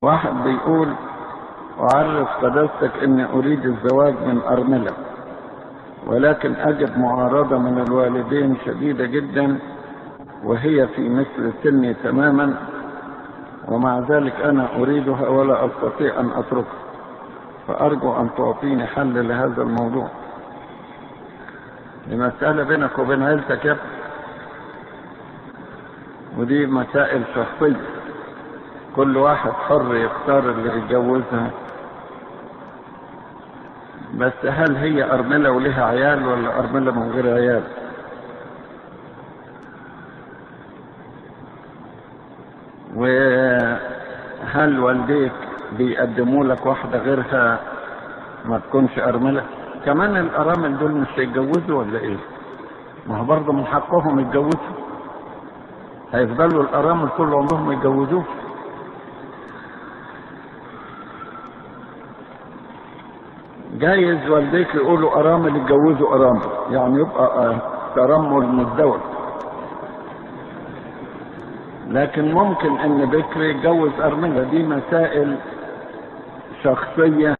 واحد بيقول أعرف قداستك إني أريد الزواج من أرملة ولكن أجد معارضة من الوالدين شديدة جدا وهي في مثل سني تماما ومع ذلك أنا أريدها ولا أستطيع أن أتركها فأرجو أن تعطيني حل لهذا الموضوع دي مسألة بينك وبين عيلتك يا ابني ودي مسائل شخصية كل واحد حر يختار اللي يتجوزها بس هل هي أرملة ولها عيال ولا أرملة من غير عيال وهل والديك بيقدموا لك واحدة غيرها ما تكونش أرملة كمان الأرامل دول مش هيتجوزوا ولا إيه ما هو برضه من حقهم يتجوزوا هيفضلوا الأرامل طول عمرهم يتجوزوه جايز والديك يقولوا أرامل يتجوزوا أرامل يعني يبقى آه، ترمل مزدوج لكن ممكن ان بكر يتجوز ارمله دي مسائل شخصيه